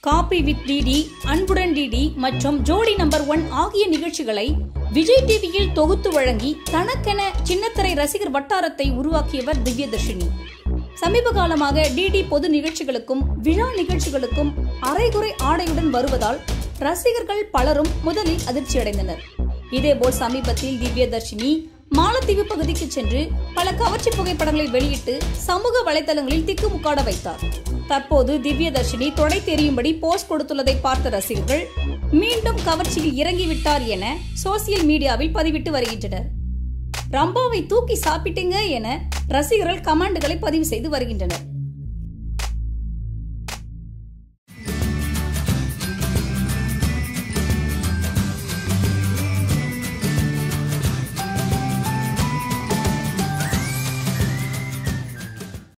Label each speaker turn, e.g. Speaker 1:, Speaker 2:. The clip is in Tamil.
Speaker 1: காப்பி வித் டிடி அன்புடன் டிடி மற்றும் ஜோடி நம்பர் ஒன் ஆகிய நிகழ்ச்சிகளை விஜய் டிவியில் தொகுத்து வழங்கி தனக்கென சின்னத்திரை ரசிகர் வட்டாரத்தை உருவாக்கியவர் திவ்யதர்ஷினி சமீப காலமாக டிடி பொது நிகழ்ச்சிகளுக்கும் விழா நிகழ்ச்சிகளுக்கும் அரைகுறை ஆடையுடன் வருவதால் ரசிகர்கள் பலரும் முதலில் அதிர்ச்சியடைந்தனர் இதேபோல் சமீபத்தில் திவ்யதர்ஷினி மாலத்தீவு பகுதிக்கு சென்று பல கவர்ச்சி புகைப்படங்களை வெளியிட்டு சமூக வலைதளங்களில் திக்குமுக்காட வைத்தார் தற்போது திவ்யதர்ஷினி தொடை தெரியும்படி போஸ்ட் கொடுத்துள்ளதை பார்த்த ரசிகர்கள் மீண்டும் கவர்ச்சியில் இறங்கிவிட்டார் என சோசியல் மீடியாவில் பதிவிட்டு வருகின்றனர் ரம்பாவை தூக்கி சாப்பிட்டீங்க என ரசிகர்கள் கமெண்டுகளை பதிவு செய்து வருகின்றனர்